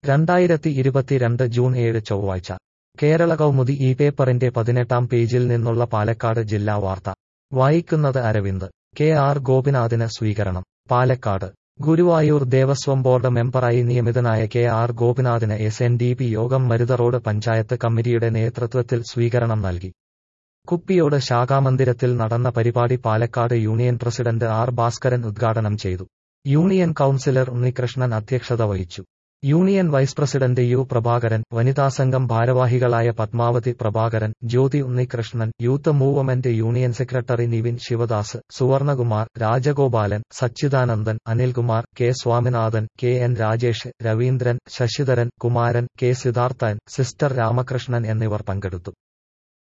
രണ്ടായിരത്തി ഇരുപത്തിരണ്ട് ജൂൺ ഏഴ് ചൊവ്വാഴ്ച കേരള കൗമുദി ഈ പേപ്പറിന്റെ പതിനെട്ടാം പേജിൽ നിന്നുള്ള പാലക്കാട് ജില്ലാ വാർത്ത വായിക്കുന്നത് അരവിന്ദ് കെ ആർ ഗോപിനാഥിന് സ്വീകരണം പാലക്കാട് ഗുരുവായൂർ ദേവസ്വം ബോർഡ് മെമ്പറായി നിയമിതനായ കെ ആർ ഗോപിനാഥിന് S N D P Yogam Marutha road panchayat കമ്മിറ്റിയുടെ നേതൃത്വത്തിൽ സ്വീകരണം നൽകി കുപ്പിയോട് ശാഖാമന്ദിരത്തിൽ നടന്ന പരിപാടി Palakkad union president R Bhaskaran ഉദ്ഘാടനം ചെയ്തു യൂണിയൻ കൌൺസിലർ ഉണ്ണികൃഷ്ണൻ അധ്യക്ഷത വഹിച്ചു union vice president U Prabhakaran വനിതാസംഘം ഭാരവാഹികളായ Padmavathi Prabhakaran Jyothi Unnikrishnan youth movement union secretary Nivin Sivadas Suvarnakumar Rajagopalan Sachidanandan Anilkumar K Swaminathan K N Rajesh Raveendran Sasidharan Kumaran K Siddharthan sister Ramakrishnan എന്നിവർ പങ്കെടുത്തു